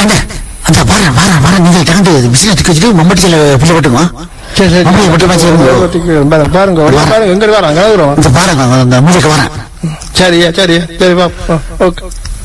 அண்ணே, அந்த வாரேன் வாரேன் வாரேன் நீங்கள் கலந்து பிசினஸ் வச்சுட்டு மம்பட்டி சில புள்ள போட்டுங்க சரி சரி மம்பட்டி மட்டுமா செய்யுங்க பாருங்க பாருங்க வெளிய பாருங்க எங்க வரோம் கிளம்புறோம் இந்த பாருங்க அந்த மூலிகை வரேன் சரியா சரியா சரி வா வா, ஓகே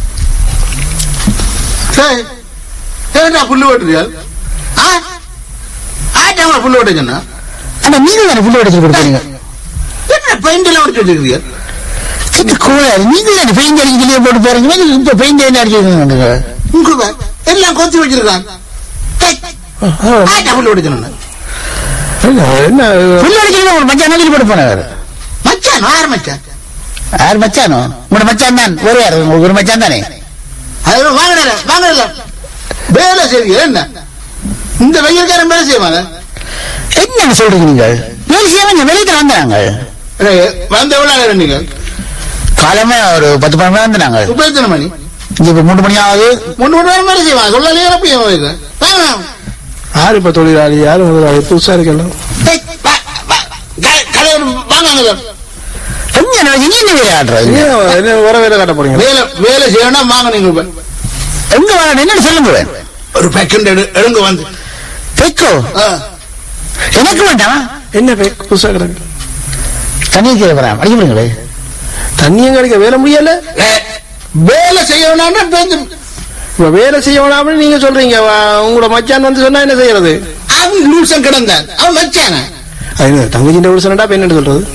சரி ஏன்டா புல்லு ஓட்டுறியா ஆ ஆட்டாங்க புல்லு ஓட்டுச்சுன்னா அண்ணா நீங்கள் தானே புள்ள உடைச்சு கொடுக்குறீங்க என்ன பெயிண்ட் எல்லாம் உடச்சு வச்சிருக்கீங்க சின்ன கோளாறு நீங்கள் தானே பெயிண்ட் அடிக்கிறீங்க போட்டு போறீங்க இப்ப பெயிண்ட் என்ன அடிக்கிறீங்க உங்களுக்கு எல்லாம் கொத்தி வச்சிருக்கான் டேய், ஆட்டா புல்லு ஓட்டுச்சுன்னா என்ன என்ன புள்ள அடிக்கிறீங்க ஒரு மச்சான் சொல்லி போட்டு போனாரு மச்சான் ஆறு மச்சான் யார் மச்சானோ உங்களோட மச்சான் தான் ஒரு யார் உங்களுக்கு ஒரு மச்சான் தானே அது வாங்கினல வாங்கினல வேலை செய்வீங்க என்ன இந்த வெயில்காரன் வேலை செய்வாங்க என்ன சொல்றீங்க நீங்கள் வேலை செய்யாம வெளியே வந்தாங்க வந்த எவ்வளவு நீங்க காலமே ஒரு பத்து மணி நேரம் வந்தாங்க இப்ப எத்தனை மணி இங்க இப்ப மூணு மணி ஆகுது மூணு மணி நேரம் வேலை செய்வாங்க சொல்லலையே அப்படி வாங்க யாரு இப்ப தொழிலாளி யாரு முதலாளி புதுசா இருக்கலாம் டேய், வா, வா, க- கடையில வாங்க அங்க. என்ன நினைச்சு நீ என்ன வேலை ஆடுறது ஏன் என்ன வர வேலை காட்ட போறீங்க வேலை வேலை செய்யணும் வாங்க நீங்க இப்ப. எங்க வர என்னன்னு சொல்லுங்க ஒரு பேக்கெண்ட் எடு எடுங்க வந்து பெக்கோ ஆ. எனக்கு வேண்டாம் என்ன பே புதுசா கிடக்கு தண்ணி கீழே வரேன் அடிக்க போறீங்களே தண்ணியும் கிடைக்க வேலை முடியல ஏ, வேலை செய்யணும்னா பேருந்து இப்ப வேலை செய்ய வேணாம்னு நீங்க சொல்றீங்க வா, உங்களோட மச்சான் வந்து சொன்னா என்ன செய்யறது அவன் லூசன் கிடந்தான் அவன் வச்சாங்க தங்கச்சிண்ட ஒரு சொன்னா இப்ப என்ன சொல்றது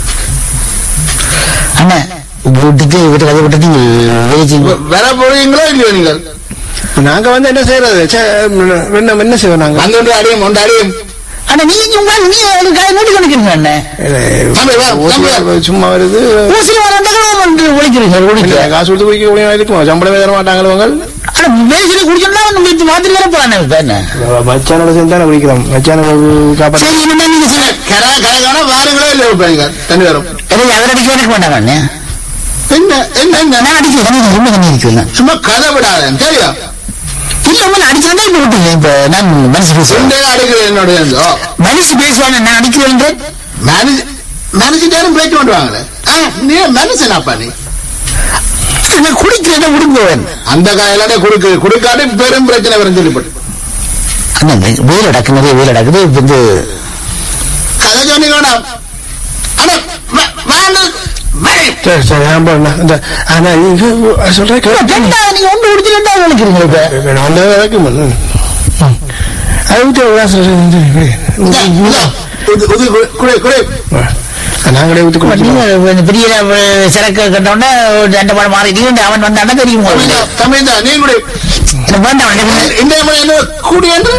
அண்ணா வீட்டுக்கு வீட்டு கதை விட்டு நீங்க வேலை செய்யுங்க வர போறீங்களோ இல்லையோ நீங்கள் இப்ப நாங்க வந்து என்ன செய்யறது சே, என்ன என்ன செய்வோம் நாங்க வந்து அடியும் ஒன்று அடியும் அண்ணா நீங்க உங்க நீ ஒரு காய் மூடி கணக்கிறீங்க அண்ணே தம்பி, வா, தம்பி, வா. ஊசி சும்மா வருது ஊசி வர வந்து ஒழிக்கிறீங்க இல்ல, ஒழிக்க காசு கொடுத்து குடிக்க முடியும் இருக்கும் சம்பளமே தர மாட்டாங்களோ அவங்க ஆனா வேலை செய்ய குடிச்சோம்னா உங்களுக்கு மாதிரி வர போறானே இப்ப என்ன மச்சானோட சேர்ந்து தானே குடிக்கிறோம் மச்சான காப்பாற்ற சரி என்ன நீங்க சொல்லுங்க கரா கரகான வாருங்களோ இல்லையோ இப்ப நீங்க தண்ணி வரும் எனக்கு அவர் அடிக்க எனக்கு வேண்டாம் அண்ணே என்ன என்ன என்ன நான் அடிக்க தண்ணி ரொம்ப தண்ணி அடிக்கிறேன் சும்மா கதை விடாத சரியா இல்ல உங்களை அடிக்கிறதா இப்ப விட்டுங்க இப்ப நான் மனசு பேசுவேன் சுண்டே அடிக்கிறது என்னுடைய ஓ மனசு பேசுவாங்க நான் அடிக்கிறேன் மேனேஜ் மேனேஜர் பேச்சு பண்ணுவாங்களே ஆ, நீ மனுஷனாப்பா நீ நான் குடிக்கிறத விடுங்குவேன் அந்த காலையில குடுக்கு குடுக்காட்டி பெரும் பிரச்சனை வரும் சொல்லிப்பட்டு அண்ணா வேலை நடக்கு நிறைய வேலை நடக்குது இப்ப வந்து கதை சொன்னீங்க வேணாம். ஆனா வ- வேண்டாம். வை. சரி சரி ஆமா அண்ணா. இந்த ஆனா நீங்க சொல்றேன் கேட்க ரெண்டாவது நீங்க ஒன்று குடிச்சு ரெண்டாவது நினைக்கிறீங்க இப்ப அந்த வரைக்கும் அதை விட்டு எவ்வளவு சொல்றேன் இந்தா, இந்தா. உது- உது, குடு, குடு, குடு. நாங்களே ஊத்து நீங்க குடிக்கிறோம் இந்த பெரிய அஹ், சரக்கு கட்டோன்னே ரெண்டு பாடம் மாறிட்டீங்க அவன் வந்தானே தெரியும் தமிழ்தா, தமிழ்தா, நீ குடு. எனக்கு வேண்டாம் எனக்கு இந்த முறை என்ன கூடி என்று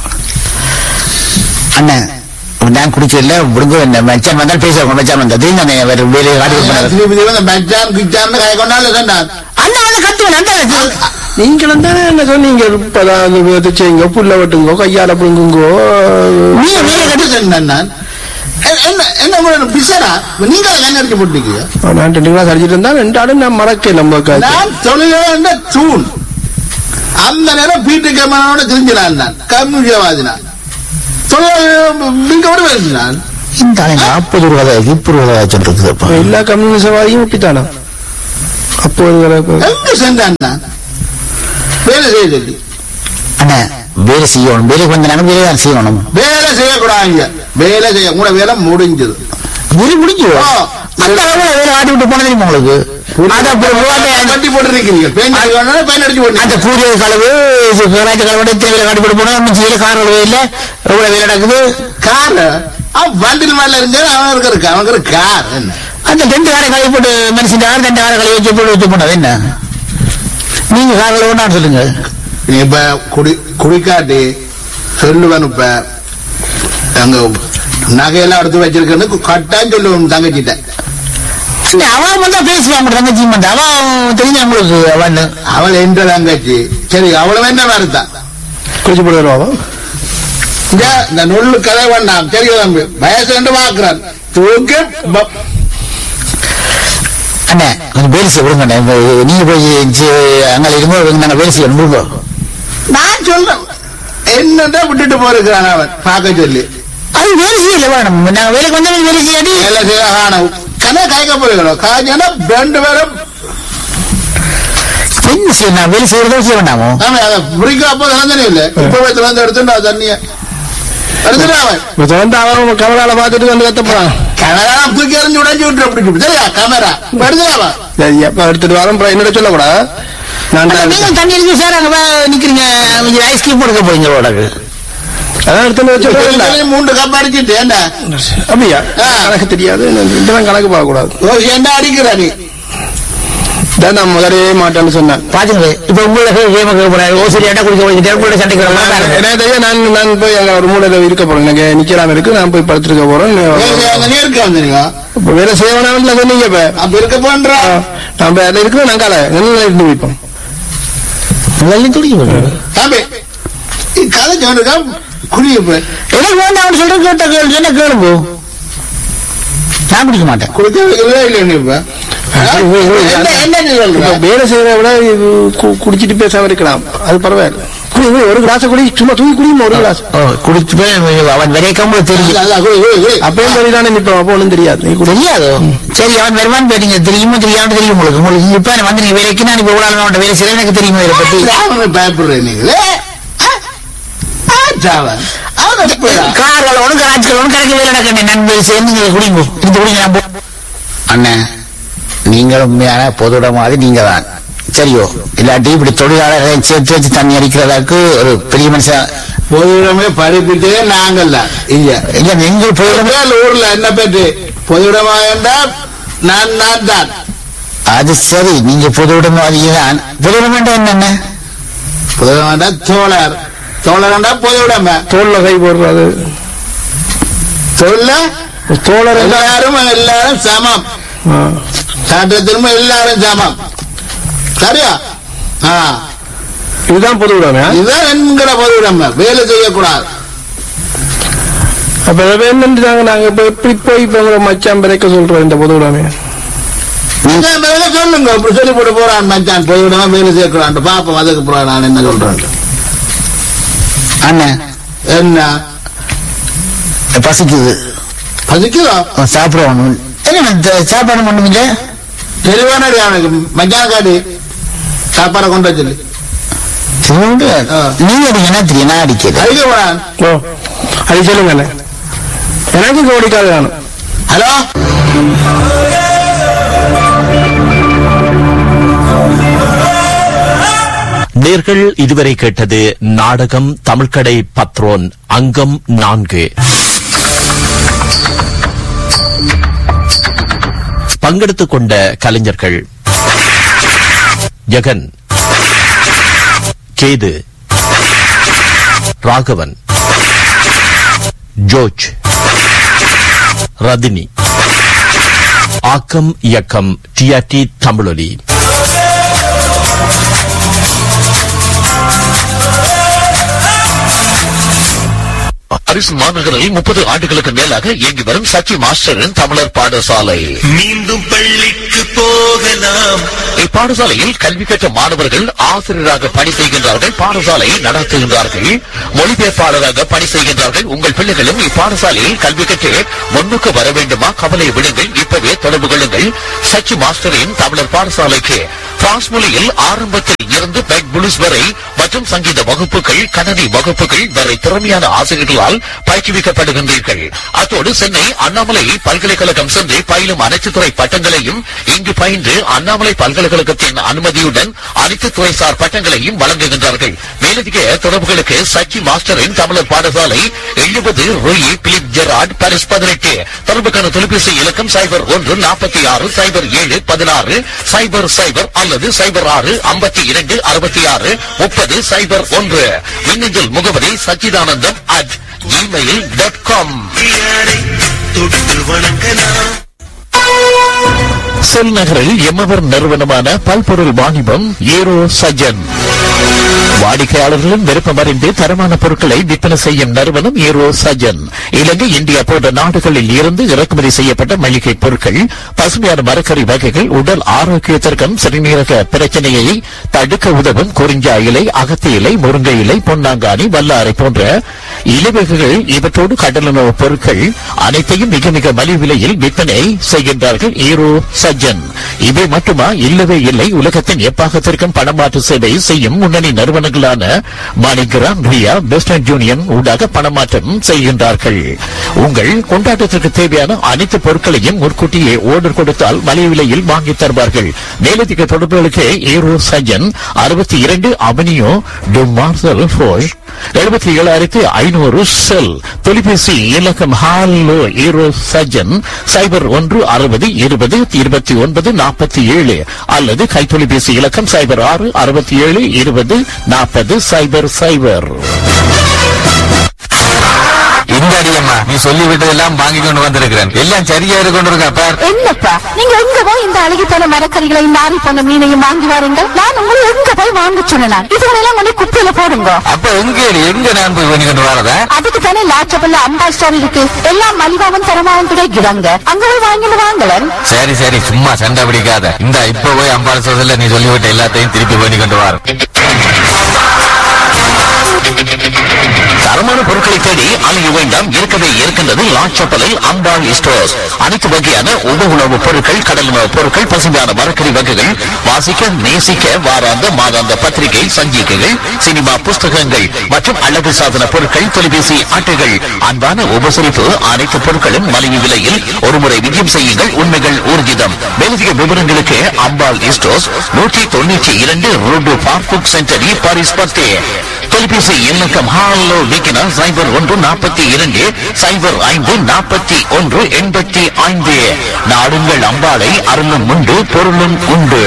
அண்ணன் நான் குடிக்கல விடுங்க என்ன மச்சான் வந்தால் பேசுவாங்க மச்சான் வந்தா தெரியும் தானே வேற வேலையை காட்டி கொடுப்பாரு. திருப்பி திருப்பி இந்த மச்சான் கிச்சான்னு கை கொண்டாலும் சொன்னான் அண்ணன் வந்து கத்துவேன் அந்த நீங்களும் தானே என்ன சொன்னீங்க இப்பதான் அந்த விதத்தை செய்யுங்க புல்ல வெட்டுங்கோ கையால புடுங்குங்கோ நீ வேலை கட்டு சொன்னேன் நான் எ- என்ன என்ன முறை பிசரா நீங்க கண்ணு அடிச்சு போட்டீங்க நான் ரெண்டு கிளாஸ் அடிச்சிட்டு இருந்தா ரெண்டு ஆடும் நான் மறக்க நம்ம காய்ச்சி. நான் தொழில தூண் அந்த நேரம் பீட்டு கம்மனோட தெரிஞ்சினான் நான் கம்யூனிவாதி நான் தொழில் வருகிறான் இந்த ஆளு நாற்பது ரூபா முப்பது ரூபா சொல்றது இப்ப எல்லா கம்யூனிசவாதியும் விட்டுத்தானா அப்போ ஒரு எங்க சென்றான் நான் வேலை செய்ய சொல்லி அண்ணா வேலை செய்யணும் வேலைக்கு வந்தாங்க வேலை தான் செய்யணும் வேலை செய்யக்கூடாது வேலை செய்ய கூட வேலை முடிஞ்சது வேலை முடிஞ்சு ஆ. அந்த அளவுல வேலை ஆட்டி விட்டு போன தெரியுமா உங்களுக்கு அது அப்புறம் ரூபாய் கட்டி போட்டுருக்கீங்க பெயின் அடிக்கணும் பெயின் அடிச்சு அந்த போட்டு கூடிய கலவு கலாச்சார கலவோட எத்தனை வேலை காட்டி போட்டு போனோம் ஒன்றும் செய்யல கார் அளவு இல்ல எவ்வளவு வேலை நடக்குது கார் அவன் வண்டில் மேல இருந்தா அவன் இருக்கிற அவனுக்கு ஒரு கார் என்ன அந்த ரெண்டு காரை கழுவி போட்டு மனுஷன் கார் ரெண்டு காரை கழுவி வச்சு போட்டு வச்சு போனது என்ன நீங்க கார் கழுவுனான்னு சொல்லுங்க நீ இப்ப குடி குடிக்காட்டி சொல்லுவேன் இப்ப அங்க நகையெல்லாம் எடுத்து வச்சிருக்கேன்னு கட்டாயம் சொல்லுவேன் தங்கச்சிட்ட இல்ல, அவன் வந்தா பேசுவான் உங்க தங்கச்சி வந்து அவன் தெரிஞ்ச உங்களுக்கு அவன் அவள் என்ற தங்கச்சி சரி அவ்வளவு என்ன வருத்தா குளிச்சு போட்டு வருவாவா இங்க இந்த நொல்லு கதை வேண்டாம் சரி தம்பி வயசு ரெண்டு பாக்குறான் தூக்கு ப- அண்ணே கொஞ்சம் வேலை செய்ய விடுங்க அண்ணே. இப்ப நீங்க போய் சி- அங்க இருக்கும்போது நாங்க வேலை செய்ய விடுங்க நான் சொல்றேன் என்னதான் விட்டுட்டு போயிருக்கிறான் அவன் பார்க்க சொல்லி அது வேலை செய்யல வேணும் நாங்க வேலைக்கு வந்தா வேலை செய்யாடி வேலை செய்ய காணும் கதை காய்க்க போயிருக்கிறோம் காய்ச்சனா ரெண்டு பேரும் என்ன செய்ய நான் வேலை செய்யறதோ செய்ய வேண்டாமோ ஆமா அதை பிடிக்க அப்போ திறந்தனே இல்லை இப்பவே திறந்து எடுத்துட்டா தண்ணிய எடுத்துட்டா அவன் இப்ப திறந்து அவன் கமலால பார்த்துட்டு வந்து கத்தப்படான் கேமரா தூக்கி எறிஞ்சு உடைஞ்சு விட்டு அப்படி சரியா கேமரா இப்ப எடுத்துடாவா சரி அப்ப எடுத்துட்டு வரோம் அப்புறம் என்னோட சொல்லக்கூடாது நான் தான் நீங்க தண்ணி அடிச்சு சார் அங்க போய் நிக்கிறீங்க ஐஸ்கிரீம் கொடுக்க போறீங்க உடக்கு அதான் எடுத்துட்டு வச்சு மூன்று கப் அடிச்சுட்டு ஏண்டா அப்படியா ஆ. கணக்கு தெரியாது இதெல்லாம் கணக்கு பார்க்க கூடாது ஓ ஏண்டா அடிக்கிறா நீ இதான் நான் முதலே மாட்டேன்னு சொன்னேன் பாத்துங்க இப்ப உங்களோட கேம கேட்க போறாரு ஓ சரி என்ன குடிக்க போறீங்க உங்களோட சண்டைக்கு வர மாட்டாங்க எனக்கு தெரியும் நான் நான் போய் அங்க ஒரு மூலையில இருக்க போறேன் எனக்கு நிக்கலாம் இருக்கு நான் போய் படுத்துருக்க போறேன் அங்க நீ இருக்க வந்தீங்க இப்ப வேலை செய்யணும் சொன்னீங்க இப்ப அப்ப இருக்க போன்றா ஆ, நான் இப்ப அதுல இருக்கிறேன் நான் காலை என்ன இருந்து வைப்போம் நல்லா துடிக்க போறாரு தம்பி நீ கதை சொன்னிருக்கா குடிய போய் எனக்கு வேண்டாம் சொல்ற கேட்ட கேள்வி என்ன கேளுங்க நான் குடிக்க மாட்டேன் குடிக்க வைக்கிறதே இல்லை நீ இப்ப ஆ? என்ன என்ன நீ இப்ப சொல்ற வேலை செய்யறத விட இது கு- குடிச்சிட்டு பேசாம இருக்கலாம் அது பரவாயில்ல குடி குடி, ஒரு கிளாஸ் குடி சும்மா தூக்கி குடியுமா ஒரு கிளாஸ் ஓ, குடிச்சு போய் அவன் விரைக்கும் போது தெரியும் அதான், குடி, குடி, குடி. அப்பயும் சரிதானே நிப்போம் அப்போ ஒண்ணும் தெரியாது நீ குடி தெரியாதோ சரி அவன் வருவான்னு கேட்டீங்க தெரியுமோ தெரியாம தெரியும் உங்களுக்கு உங்களுக்கு இப்ப நான் வந்து நீங்க வேலைக்கு நான் இப்ப இவ்வளவு நாள் வேலை செய்யறேன் எனக்கு தெரியுமா இதை பத்தி ராவணனை பயப்படுறேன் நீங்களே ஆ? ஆ, ராவன். அவன் எப்படிடா? கார்களோடு கராச்சிகளோடு கணக்கு வேலை நடக்கணும் நண்பர் சேர்ந்து நீங்க குடிங்க இருந்து குடிங்க நான் போ- அண்ணன் நீங்கள் உண்மையான பொதுட மாதிரி நீங்க தான் சரியோ இல்லாட்டி இப்படி தொழிலாளர்களை சேர்த்து வச்சு தண்ணி அடிக்கிறதாக்கு ஒரு பெரிய மனுஷன் பொதுவிடமே படிப்பிட்டே நாங்கள் தான் இங்க இல்ல நீங்கள் பொதுடமை பொதுவில் ஊர்ல என்ன பேட்டு பொதுவிடமா என்றால் நான் நான் தான் அது சரி நீங்க பொதுவிடமாதிரி தான் பொதுவிடம் என்னென்ன பொதுவிடமாண்டா தோழர் தோழர்ண்டா பொதுவிடமை தோல்ல கை போடுறது சொல்ல தோழர் எல்லாம் எல்லாரும் எல்லாரும் சமம் ஆ. சட்டத்திலும் எல்லாரும் சமம் சரியா ஆ இதுதான் பொது விடாம இதுதான் என்கிற பொதுவிடமை வேலை செய்யக்கூடாது அப்ப இதை என்னன்றாங்க நாங்க இப்ப எப்படி போய் இப்ப உங்களை மச்சான் பிறக்க சொல்றோம் இந்த பொது விடாம நீங்க வேலை சொல்லுங்க இப்படி சொல்லி போட்டு போறான் மச்சான் பொதுவிடமா வேலை செய்யக்கூடாது பாப்போம் அதுக்கு போறேன் நான் என்ன சொல்றேன் அண்ணன் என்ன பசிக்குது பசிக்குதோ சாப்பிடுவோம் என்ன இந்த சாப்பாடு ஒண்ணும் இல்லை தெளிவானடி அவனுக்கு மச்சான் காட்டி சாப்பாடை கொண்டு வச்சு சிவனுண்டு ஆ. நீங்க அடிக்க என்ன தெரியும் நான் அடிக்கிறது அடிக்க போறான் ஓ அது சொல்லுங்க அண்ணே. எனக்கு கோடிக்காது வேணும் ஹலோ நேர்கள் இதுவரை கேட்டது நாடகம் தமிழ்கடை பத்ரோன் அங்கம் நான்கு பங்கெடுத்துக் கொண்ட கலைஞர்கள் ஜெகன் கேது ராகவன் ஜோர்ஜ் ரதினி ஆக்கம் இயக்கம் டிஆர்டி தமிழொலி அரிசி மாநகரில் முப்பது ஆண்டுகளுக்கு மேலாக இயங்கி வரும் சச்சி மாஸ்டரின் தமிழர் பாடசாலை மீண்டும் பள்ளிக்கு போகலாம் இப்பாடசாலையில் கல்வி கற்ற மாணவர்கள் ஆசிரியராக பணி செய்கின்றார்கள் பாடசாலையை நடத்துகின்றார்கள் மொழிபெயர்ப்பாளராக பணி செய்கின்றார்கள் உங்கள் பிள்ளைகளும் இப்பாடசாலையில் கல்வி கற்று முன்னுக்கு வர வேண்டுமா கவலை விடுங்கள் இப்பவே தொடர்பு கொள்ளுங்கள் சச்சி மாஸ்டரின் தமிழர் பாடசாலைக்கு பிரான்ஸ் மொழியில் ஆரம்பத்தில் இருந்து பெட் புலிஸ் வரை மற்றும் சங்கீத வகுப்புகள் கணனி வகுப்புகள் வரை திறமையான ஆசிரியர்களால் பயிற்றுவிக்கப்படுகின்றீர்கள் அத்தோடு சென்னை அண்ணாமலை பல்கலைக்கழகம் சென்று பயிலும் அனைத்து துறை பட்டங்களையும் இங்கு பயின்று அண்ணாமலை பல்கலைக்கழகத்தின் அனுமதியுடன் அனைத்து துறைசார் பட்டங்களையும் வழங்குகின்றார்கள் மேலதிக தொடர்புகளுக்கு சச்சி மாஸ்டரின் தமிழர் பாடசாலை எழுபது ரூயி பிலிப் ஜெராட் பாரிஸ் பதினெட்டு தொடர்புக்கான தொலைபேசி இலக்கம் சைபர் ஒன்று நாற்பத்தி ஆறு சைபர் ஏழு பதினாறு சைபர் சைபர் அல்லது சைபர் ஆறு ஐம்பத்தி இரண்டு அறுபத்தி ஆறு முப்பது சைபர் ஒன்று மின்னஞ்சல் முகவரி Sachidanandam at Gmail dot com யாரை தொட்டு வணங்கலாம் செல் நகரில் எம்மவர் நிறுவனமான பல்பொருள் வாணிபம் ஏரோ சஜன் வாடிக்கையாளர்களின் விருப்பம் அறிந்து தரமான பொருட்களை விற்பனை செய்யும் நிறுவனம் ஏரோ சஜன் இலங்கை இந்தியா போன்ற நாடுகளில் இருந்து இறக்குமதி செய்யப்பட்ட மளிகை பொருட்கள் பசுமையான மரக்கறி வகைகள் உடல் ஆரோக்கியத்திற்கும் சிறுநீரக பிரச்சனையை தடுக்க உதவும் குறிஞ்சா இலை அகத்தி இலை முருங்கை இலை பொன்னாங்கானி வல்லாரை போன்ற இலவகைகள் இவற்றோடு கடலுணவு பொருட்கள் அனைத்தையும் மிக மிக மலிவு விலையில் விற்பனை செய்கின்றார்கள் ஈரோ சஜ்ஜன் இவை மட்டுமா இல்லவே இல்லை உலகத்தின் எப்பாகத்திற்கும் பணமாற்று சேவை செய்யும் முன்னணி நிறுவனங்களான மாணிகிராம் ரியா வெஸ்டர்ன் யூனியன் ஊடாக பணமாற்றம் செய்கின்றார்கள் உங்கள் கொண்டாட்டத்திற்கு தேவையான அனைத்து பொருட்களையும் முன்கூட்டியே ஓர்டர் கொடுத்தால் மலிவு விலையில் வாங்கி தருவார்கள் மேலதிக தொடர்புகளுக்கு ஈரோ சஜ்ஜன் அறுபத்தி இரண்டு அவனியோ டு மார்சல் ஃபோஷ் எழுபத்தி ஏழாயிரத்தி ஐநூறு செல் தொலைபேசி இலக்கம் ஹாலோ ஈரோ சஜன் சைபர் ஒன்று அறுபது இருபது இருபத்தி ஒன்பது நாற்பத்தி ஏழு அல்லது கைத்தொலைபேசி இலக்கம் சைபர் ஆறு அறுபத்தி ஏழு இருபது நாற்பது சைபர் சைபர் இந்த அடியம்மா நீ சொல்லி விட்டதெல்லாம் வாங்கி கொண்டு வந்திருக்கிறேன் எல்லாம் சரியா இருக்கு கொண்டு இருக்கா பார் என்னப்பா நீங்க எங்க போய் இந்த அழுகி போன மரக்கறிகளை நாரி போன மீனையும் வாங்கி வாருங்கள் நான் உங்களை எங்க போய் வாங்க சொன்னேன் இதுகளெல்லாம் கொண்டு குப்பையில போடுங்க அப்ப எங்க எங்க நான் போய் பண்ணி கொண்டு வரதா அதுக்கு தானே லாச்சபல்ல அம்பா ஸ்டோர் இருக்கு எல்லாம் மலிவாவும் தரமாவும் கிடைக்கிறாங்க அங்க போய் வாங்கிட்டு வாங்கலன் சரி சரி சும்மா சண்டை பிடிக்காத இந்த இப்ப போய் அம்பாள் சோதல நீ சொல்லிவிட்ட எல்லாத்தையும் திருப்பி பண்ணி கொண்டு வர தரமான பொருட்களை தேடி அலைய வேண்டாம் இருக்கவே இருக்கின்றது லாச்சப்பலில் அம்பாள் ஸ்டோர்ஸ் அனைத்து வகையான உப உணவுப் பொருட்கள் கடல் உணவுப் பொருட்கள் பசுமையான மரக்கறி வகைகள் வாசிக்க நேசிக்க வாராந்த மாதாந்த பத்திரிகை சஞ்சிகைகள் சினிமா புஸ்தகங்கள் மற்றும் அழகு சாதன பொருட்கள் தொலைபேசி அட்டைகள் அன்பான உபசரிப்பு அனைத்து பொருட்களும் மலிவு விலையில் ஒருமுறை விஜயம் செய்யுங்கள் உண்மைகள் ஊர்ஜிதம் மேலதிக விவரங்களுக்கு அம்பாள் ஸ்டோர்ஸ் நூற்றி தொண்ணூற்றி இரண்டு ரோடு பார்புக் சென்டரி பாரிஸ் பத்தே தொலைபேசி இலக்கம் ஹாலோ விக்கினா சைபர் ஒன்று நாற்பத்தி இரண்டு சைபர் ஐந்து நாற்பத்தி ஒன்று எண்பத்தி ஐந்து நாடுங்கள் அம்பாளை அருளும் உண்டு பொருளும் உண்டு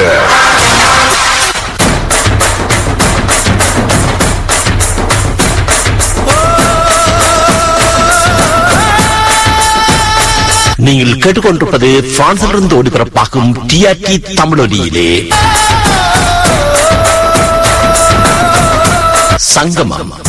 நீங்கள் கேட்டுக்கொண்டிருப்பது பிரான்சிலிருந்து ஒளிபரப்பாகும் டிஆர்டி தமிழொலியிலே சங்கமம்